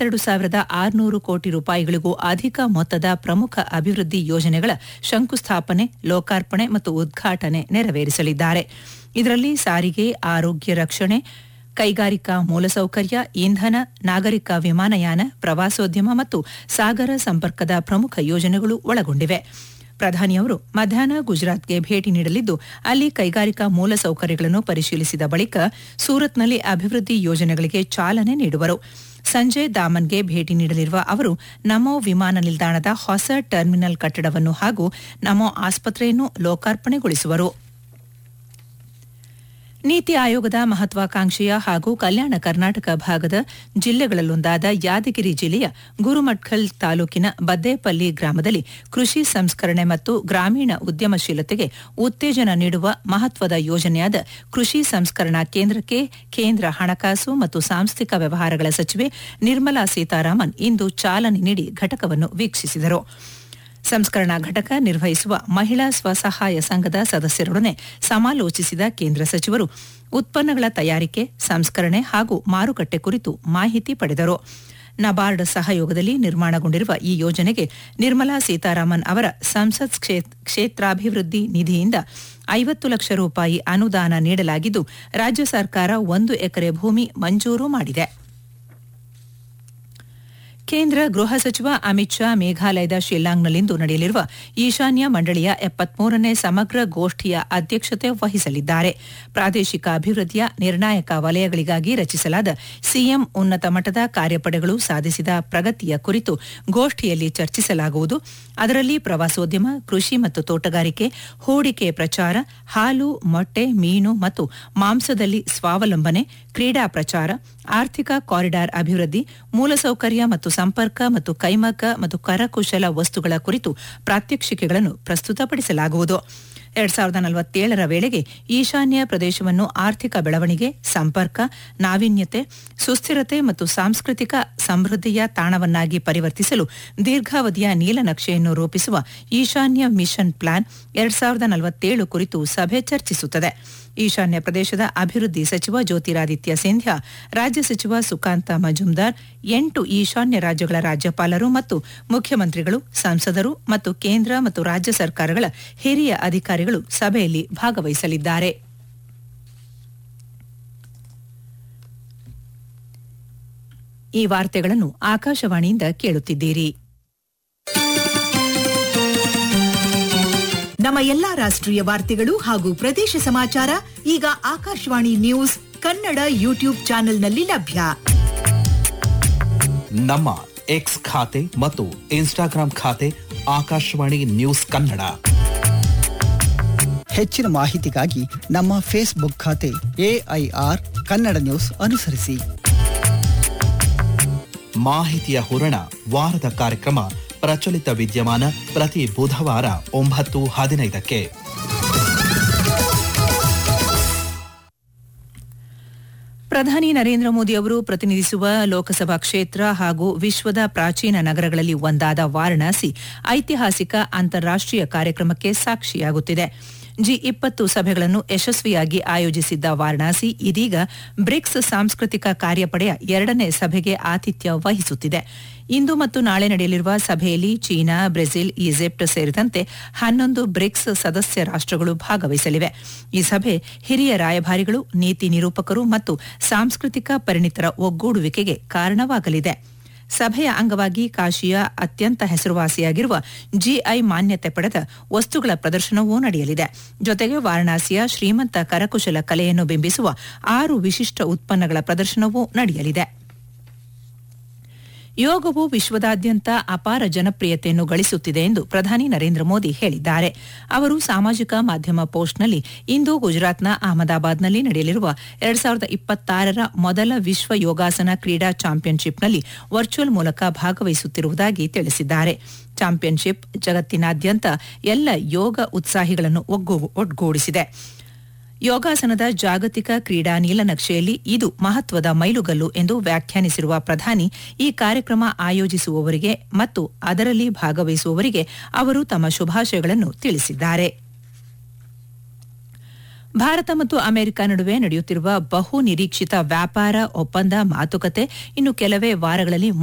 ಇಪ್ಪತ್ತೆರಡು ಸಾವಿರದ ಆರುನೂರು ಕೋಟಿ ರೂಪಾಯಿಗಳಿಗೂ ಅಧಿಕ ಮೊತ್ತದ ಪ್ರಮುಖ ಅಭಿವೃದ್ಧಿ ಯೋಜನೆಗಳ ಶಂಕುಸ್ಥಾಪನೆ ಲೋಕಾರ್ಪಣೆ ಮತ್ತು ಉದ್ಘಾಟನೆ ನೆರವೇರಿಸಲಿದ್ದಾರೆ ಇದರಲ್ಲಿ ಸಾರಿಗೆ ಆರೋಗ್ಯ ರಕ್ಷಣೆ ಕೈಗಾರಿಕಾ ಮೂಲಸೌಕರ್ಯ ಇಂಧನ ನಾಗರಿಕ ವಿಮಾನಯಾನ ಪ್ರವಾಸೋದ್ಯಮ ಮತ್ತು ಸಾಗರ ಸಂಪರ್ಕದ ಪ್ರಮುಖ ಯೋಜನೆಗಳು ಒಳಗೊಂಡಿವೆ ಪ್ರಧಾನಿಯವರು ಮಧ್ಯಾಹ್ನ ಗುಜರಾತ್ಗೆ ಭೇಟಿ ನೀಡಲಿದ್ದು ಅಲ್ಲಿ ಕೈಗಾರಿಕಾ ಮೂಲಸೌಕರ್ಯಗಳನ್ನು ಪರಿಶೀಲಿಸಿದ ಬಳಿಕ ಸೂರತ್ನಲ್ಲಿ ಅಭಿವೃದ್ಧಿ ಯೋಜನೆಗಳಿಗೆ ಚಾಲನೆ ನೀಡುವರು ಸಂಜೆ ದಾಮನ್ಗೆ ಭೇಟಿ ನೀಡಲಿರುವ ಅವರು ನಮೋ ವಿಮಾನ ನಿಲ್ದಾಣದ ಹೊಸ ಟರ್ಮಿನಲ್ ಕಟ್ಟಡವನ್ನು ಹಾಗೂ ನಮೋ ಆಸ್ಪತ್ರೆಯನ್ನು ಲೋಕಾರ್ಪಣೆಗೊಳಿಸುವರು ನೀತಿ ಆಯೋಗದ ಮಹತ್ವಾಕಾಂಕ್ಷೆಯ ಹಾಗೂ ಕಲ್ಯಾಣ ಕರ್ನಾಟಕ ಭಾಗದ ಜಿಲ್ಲೆಗಳಲ್ಲೊಂದಾದ ಯಾದಗಿರಿ ಜಿಲ್ಲೆಯ ಗುರುಮಠ್ಕಲ್ ತಾಲೂಕಿನ ಬದ್ದೇಪಲ್ಲಿ ಗ್ರಾಮದಲ್ಲಿ ಕೃಷಿ ಸಂಸ್ಕರಣೆ ಮತ್ತು ಗ್ರಾಮೀಣ ಉದ್ಯಮಶೀಲತೆಗೆ ಉತ್ತೇಜನ ನೀಡುವ ಮಹತ್ವದ ಯೋಜನೆಯಾದ ಕೃಷಿ ಸಂಸ್ಕರಣಾ ಕೇಂದ್ರಕ್ಕೆ ಕೇಂದ್ರ ಹಣಕಾಸು ಮತ್ತು ಸಾಂಸ್ಥಿಕ ವ್ಯವಹಾರಗಳ ಸಚಿವೆ ನಿರ್ಮಲಾ ಸೀತಾರಾಮನ್ ಇಂದು ಚಾಲನೆ ನೀಡಿ ಘಟಕವನ್ನು ವೀಕ್ಷಿಸಿದರು ಸಂಸ್ಕರಣಾ ಘಟಕ ನಿರ್ವಹಿಸುವ ಮಹಿಳಾ ಸ್ವಸಹಾಯ ಸಂಘದ ಸದಸ್ಯರೊಡನೆ ಸಮಾಲೋಚಿಸಿದ ಕೇಂದ್ರ ಸಚಿವರು ಉತ್ಪನ್ನಗಳ ತಯಾರಿಕೆ ಸಂಸ್ಕರಣೆ ಹಾಗೂ ಮಾರುಕಟ್ಟೆ ಕುರಿತು ಮಾಹಿತಿ ಪಡೆದರು ನಬಾರ್ಡ್ ಸಹಯೋಗದಲ್ಲಿ ನಿರ್ಮಾಣಗೊಂಡಿರುವ ಈ ಯೋಜನೆಗೆ ನಿರ್ಮಲಾ ಸೀತಾರಾಮನ್ ಅವರ ಸಂಸತ್ ಕ್ಷೇತ್ರಾಭಿವೃದ್ಧಿ ನಿಧಿಯಿಂದ ಐವತ್ತು ಲಕ್ಷ ರೂಪಾಯಿ ಅನುದಾನ ನೀಡಲಾಗಿದ್ದು ರಾಜ್ಯ ಸರ್ಕಾರ ಒಂದು ಎಕರೆ ಭೂಮಿ ಮಂಜೂರು ಮಾಡಿದೆ ಕೇಂದ್ರ ಗೃಹ ಸಚಿವ ಅಮಿತ್ ಶಾ ಮೇಘಾಲಯದ ಶಿಲ್ಲಾಂಗ್ನಲ್ಲಿಂದು ನಡೆಯಲಿರುವ ಈಶಾನ್ಯ ಮಂಡಳಿಯ ಎಪ್ಪತ್ಮೂರನೇ ಸಮಗ್ರ ಗೋಷ್ಠಿಯ ಅಧ್ಯಕ್ಷತೆ ವಹಿಸಲಿದ್ದಾರೆ ಪ್ರಾದೇಶಿಕ ಅಭಿವೃದ್ಧಿಯ ನಿರ್ಣಾಯಕ ವಲಯಗಳಿಗಾಗಿ ರಚಿಸಲಾದ ಸಿಎಂ ಉನ್ನತ ಮಟ್ಟದ ಕಾರ್ಯಪಡೆಗಳು ಸಾಧಿಸಿದ ಪ್ರಗತಿಯ ಕುರಿತು ಗೋಷ್ಠಿಯಲ್ಲಿ ಚರ್ಚಿಸಲಾಗುವುದು ಅದರಲ್ಲಿ ಪ್ರವಾಸೋದ್ಯಮ ಕೃಷಿ ಮತ್ತು ತೋಟಗಾರಿಕೆ ಹೂಡಿಕೆ ಪ್ರಚಾರ ಹಾಲು ಮೊಟ್ಟೆ ಮೀನು ಮತ್ತು ಮಾಂಸದಲ್ಲಿ ಸ್ವಾವಲಂಬನೆ ಕ್ರೀಡಾ ಪ್ರಚಾರ ಆರ್ಥಿಕ ಕಾರಿಡಾರ್ ಅಭಿವೃದ್ಧಿ ಮೂಲಸೌಕರ್ಯ ಮತ್ತು ಸಂಪರ್ಕ ಮತ್ತು ಕೈಮಗ್ಗ ಮತ್ತು ಕರಕುಶಲ ವಸ್ತುಗಳ ಕುರಿತು ಪ್ರಾತ್ಯಕ್ಷಿಕೆಗಳನ್ನು ಪ್ರಸ್ತುತಪಡಿಸಲಾಗುವುದು ಎರಡ್ ಸಾವಿರದ ನಲವತ್ತೇಳರ ವೇಳೆಗೆ ಈಶಾನ್ಯ ಪ್ರದೇಶವನ್ನು ಆರ್ಥಿಕ ಬೆಳವಣಿಗೆ ಸಂಪರ್ಕ ನಾವೀನ್ಯತೆ ಸುಸ್ಥಿರತೆ ಮತ್ತು ಸಾಂಸ್ಕೃತಿಕ ಸಮೃದ್ಧಿಯ ತಾಣವನ್ನಾಗಿ ಪರಿವರ್ತಿಸಲು ದೀರ್ಘಾವಧಿಯ ನೀಲನಕ್ಷೆಯನ್ನು ರೂಪಿಸುವ ಈಶಾನ್ಯ ಮಿಷನ್ ಪ್ಲಾನ್ ಎರಡ್ ಸಾವಿರದ ನಲವತ್ತೇಳು ಕುರಿತು ಸಭೆ ಚರ್ಚಿಸುತ್ತದೆ ಈಶಾನ್ಯ ಪ್ರದೇಶದ ಅಭಿವೃದ್ಧಿ ಸಚಿವ ಜ್ಯೋತಿರಾದಿತ್ಯ ಸಿಂಧ್ಯಾ ರಾಜ್ಯ ಸಚಿವ ಸುಕಾಂತ ಮಜುಮ್ದಾರ್ ಎಂಟು ಈಶಾನ್ಯ ರಾಜ್ಯಗಳ ರಾಜ್ಯಪಾಲರು ಮತ್ತು ಮುಖ್ಯಮಂತ್ರಿಗಳು ಸಂಸದರು ಮತ್ತು ಕೇಂದ್ರ ಮತ್ತು ರಾಜ್ಯ ಸರ್ಕಾರಗಳ ಹಿರಿಯ ಅಧಿಕಾರಿಗಳು ಸಭೆಯಲ್ಲಿ ಭಾಗವಹಿಸಲಿದ್ದಾರೆ ಈ ವಾರ್ತೆಗಳನ್ನು ಆಕಾಶವಾಣಿಯಿಂದ ಕೇಳುತ್ತಿದ್ದೀರಿ ನಮ್ಮ ಎಲ್ಲಾ ರಾಷ್ಟ್ರೀಯ ವಾರ್ತೆಗಳು ಹಾಗೂ ಪ್ರದೇಶ ಸಮಾಚಾರ ಈಗ ಆಕಾಶವಾಣಿ ನ್ಯೂಸ್ ಕನ್ನಡ ಯೂಟ್ಯೂಬ್ ಚಾನೆಲ್ನಲ್ಲಿ ಲಭ್ಯ ನಮ್ಮ ಎಕ್ಸ್ ಖಾತೆ ಮತ್ತು ಇನ್ಸ್ಟಾಗ್ರಾಂ ಖಾತೆ ಆಕಾಶವಾಣಿ ನ್ಯೂಸ್ ಕನ್ನಡ ಹೆಚ್ಚಿನ ಮಾಹಿತಿಗಾಗಿ ನಮ್ಮ ಫೇಸ್ಬುಕ್ ಖಾತೆ ಎಐಆರ್ ಕನ್ನಡ ನ್ಯೂಸ್ ಅನುಸರಿಸಿ ಮಾಹಿತಿಯ ಹೂರಣ ವಾರದ ಕಾರ್ಯಕ್ರಮ ಪ್ರಚಲಿತ ವಿದ್ಯಮಾನ ಪ್ರತಿ ಬುಧವಾರ ಒಂಬತ್ತು ಹದಿನೈದಕ್ಕೆ ಪ್ರಧಾನಿ ನರೇಂದ್ರ ಮೋದಿ ಅವರು ಪ್ರತಿನಿಧಿಸುವ ಲೋಕಸಭಾ ಕ್ಷೇತ್ರ ಹಾಗೂ ವಿಶ್ವದ ಪ್ರಾಚೀನ ನಗರಗಳಲ್ಲಿ ಒಂದಾದ ವಾರಣಾಸಿ ಐತಿಹಾಸಿಕ ಅಂತಾರಾಷ್ಟೀಯ ಕಾರ್ಯಕ್ರಮಕ್ಕೆ ಸಾಕ್ಷಿಯಾಗುತ್ತಿದೆ ಜಿ ಇಪ್ಪತ್ತು ಸಭೆಗಳನ್ನು ಯಶಸ್ವಿಯಾಗಿ ಆಯೋಜಿಸಿದ್ದ ವಾರಣಾಸಿ ಇದೀಗ ಬ್ರಿಕ್ಸ್ ಸಾಂಸ್ಕೃತಿಕ ಕಾರ್ಯಪಡೆಯ ಎರಡನೇ ಸಭೆಗೆ ಆತಿಥ್ಯ ವಹಿಸುತ್ತಿದೆ ಇಂದು ಮತ್ತು ನಾಳೆ ನಡೆಯಲಿರುವ ಸಭೆಯಲ್ಲಿ ಚೀನಾ ಬ್ರೆಜಿಲ್ ಈಜಿಪ್ಟ್ ಸೇರಿದಂತೆ ಹನ್ನೊಂದು ಬ್ರಿಕ್ಸ್ ಸದಸ್ಯ ರಾಷ್ಟ್ರಗಳು ಭಾಗವಹಿಸಲಿವೆ ಈ ಸಭೆ ಹಿರಿಯ ರಾಯಭಾರಿಗಳು ನೀತಿ ನಿರೂಪಕರು ಮತ್ತು ಸಾಂಸ್ಕೃತಿಕ ಪರಿಣಿತರ ಒಗ್ಗೂಡುವಿಕೆಗೆ ಕಾರಣವಾಗಲಿದೆ ಸಭೆಯ ಅಂಗವಾಗಿ ಕಾಶಿಯ ಅತ್ಯಂತ ಹೆಸರುವಾಸಿಯಾಗಿರುವ ಜಿಐ ಮಾನ್ಯತೆ ಪಡೆದ ವಸ್ತುಗಳ ಪ್ರದರ್ಶನವೂ ನಡೆಯಲಿದೆ ಜೊತೆಗೆ ವಾರಣಾಸಿಯ ಶ್ರೀಮಂತ ಕರಕುಶಲ ಕಲೆಯನ್ನು ಬಿಂಬಿಸುವ ಆರು ವಿಶಿಷ್ಟ ಉತ್ಪನ್ನಗಳ ಪ್ರದರ್ಶನವೂ ನಡೆಯಲಿದೆ ಯೋಗವು ವಿಶ್ವದಾದ್ಯಂತ ಅಪಾರ ಜನಪ್ರಿಯತೆಯನ್ನು ಗಳಿಸುತ್ತಿದೆ ಎಂದು ಪ್ರಧಾನಿ ನರೇಂದ್ರ ಮೋದಿ ಹೇಳಿದ್ದಾರೆ ಅವರು ಸಾಮಾಜಿಕ ಮಾಧ್ಯಮ ಪೋಸ್ಟ್ನಲ್ಲಿ ಇಂದು ಗುಜರಾತ್ನ ಅಹಮದಾಬಾದ್ನಲ್ಲಿ ನಡೆಯಲಿರುವ ಎರಡ್ ಸಾವಿರದ ಇಪ್ಪತ್ತಾರರ ಮೊದಲ ವಿಶ್ವ ಯೋಗಾಸನ ಕ್ರೀಡಾ ಚಾಂಪಿಯನ್ಶಿಪ್ನಲ್ಲಿ ವರ್ಚುವಲ್ ಮೂಲಕ ಭಾಗವಹಿಸುತ್ತಿರುವುದಾಗಿ ತಿಳಿಸಿದ್ದಾರೆ ಚಾಂಪಿಯನ್ಶಿಪ್ ಜಗತ್ತಿನಾದ್ಯಂತ ಎಲ್ಲ ಯೋಗ ಉತ್ಸಾಹಿಗಳನ್ನು ಒಗ್ಗೂಡಿಸಿದೆ ಯೋಗಾಸನದ ಜಾಗತಿಕ ಕ್ರೀಡಾ ನೀಲನಕ್ಷೆಯಲ್ಲಿ ಇದು ಮಹತ್ವದ ಮೈಲುಗಲ್ಲು ಎಂದು ವ್ಯಾಖ್ಯಾನಿಸಿರುವ ಪ್ರಧಾನಿ ಈ ಕಾರ್ಯಕ್ರಮ ಆಯೋಜಿಸುವವರಿಗೆ ಮತ್ತು ಅದರಲ್ಲಿ ಭಾಗವಹಿಸುವವರಿಗೆ ಅವರು ತಮ್ಮ ಶುಭಾಶಯಗಳನ್ನು ತಿಳಿಸಿದ್ದಾರೆ ಭಾರತ ಮತ್ತು ಅಮೆರಿಕ ನಡುವೆ ನಡೆಯುತ್ತಿರುವ ಬಹು ನಿರೀಕ್ಷಿತ ವ್ಯಾಪಾರ ಒಪ್ಪಂದ ಮಾತುಕತೆ ಇನ್ನು ಕೆಲವೇ ವಾರಗಳಲ್ಲಿ